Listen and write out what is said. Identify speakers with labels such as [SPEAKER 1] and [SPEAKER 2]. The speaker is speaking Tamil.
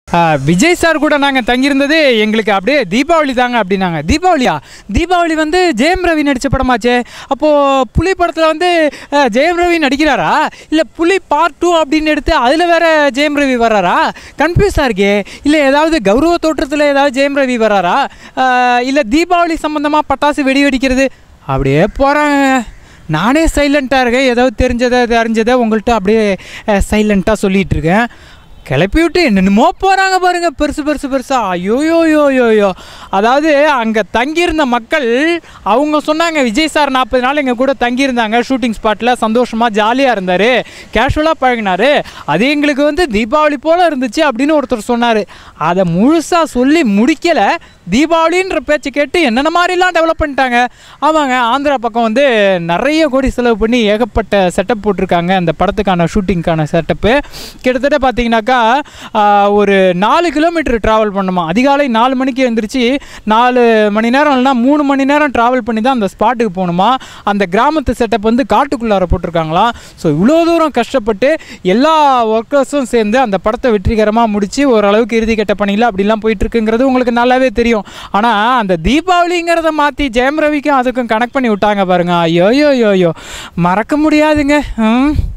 [SPEAKER 1] ஆ, விஜய் சார் கூட நாங்கள் தங்கியிருந்தது எங்களுக்கு அப்படியே தீபாவளி தாங்க அப்படின்னாங்க தீபாவளியா தீபாவளி வந்து ஜெயம் ரவி நடித்த படமாச்சே அப்போது புலி படத்தில் வந்து ஆ, ஜெயம் ரவி நடிக்கிறாரா இல்லை புலி பார்ட் டூ அப்படின்னு எடுத்து அதில் வேற ஜெயம் ரவி வர்றாரா கன்ஃபியூஸாக இருக்கே இல்லை ஏதாவது கௌரவ தோற்றத்தில் ஏதாவது ஜெயம் ரவி வர்றாரா இல்லை தீபாவளி சம்மந்தமாக பட்டாசு வெடி வெடிக்கிறது அப்படியே போகிறாங்க நானே சைலண்ட்டாக இருக்கேன் ஏதாவது தெரிஞ்சதை அது அறிஞ்சதை உங்கள்கிட்ட அப்படியே சைலண்ட்டாக சொல்லிகிட்டு இருக்கேன் கிளப்பி விட்டு என்னென்னமோ போகிறாங்க பாருங்க பெருசு பெருசு பெருசா ஐயோ யோ யோ யோ யோ அதாவது அங்கே தங்கியிருந்த மக்கள் அவங்க சொன்னாங்க விஜய் சார் நாற்பது நாள் எங்கள் கூட தங்கியிருந்தாங்க ஷூட்டிங் ஸ்பாட்டில் சந்தோஷமாக ஜாலியாக இருந்தார் கேஷுவலாக பழகினாரு அது எங்களுக்கு வந்து தீபாவளி போல் இருந்துச்சு அப்படின்னு ஒருத்தர் சொன்னார் அதை முழுசாக சொல்லி முடிக்கலை தீபாவளின்ற பேச்சு கேட்டு என்னென்ன மாதிரிலாம் டெவலப் பண்ணிட்டாங்க ஆமாங்க ஆந்திரா பக்கம் வந்து நிறைய கோடி செலவு பண்ணி ஏகப்பட்ட செட்டப் போட்டிருக்காங்க அந்த படத்துக்கான ஷூட்டிங்க்கான செட்டப்பு கிட்டத்தட்ட பார்த்தீங்கன்னாக்கா ஆஹ், ஒரு நாலு கிலோமீட்டர் ட்ராவல் பண்ணுமா அதிகாலை நாலு மணிக்கு எழுந்திரிச்சு நாலு மணி நேரம் இல்லைனா மூணு மணி நேரம் ட்ராவல் பண்ணி தான் அந்த ஸ்பாட்டுக்கு போகணுமா அந்த கிராமத்து செட்டப் வந்து காட்டுக்குள்ளார போட்டிருக்காங்களாம் ஸோ இவ்வளோ தூரம் கஷ்டப்பட்டு எல்லா ஒர்க்கர்ஸும் சேர்ந்து அந்த படத்தை வெற்றிகரமாக முடித்து ஓரளவுக்கு இறுதிக்கட்ட பணியில் அப்படிலாம் போயிட்டுருக்குங்கிறது உங்களுக்கு நல்லாவே தெரியும் ஆனால் அந்த தீபாவளிங்கிறத மாற்றி ஜெயம் ரவிக்கும் அதுக்கும் கனெக்ட் பண்ணி விட்டாங்க பாருங்க ஐயோ யோ யோ யோ மறக்க முடியாதுங்க ம்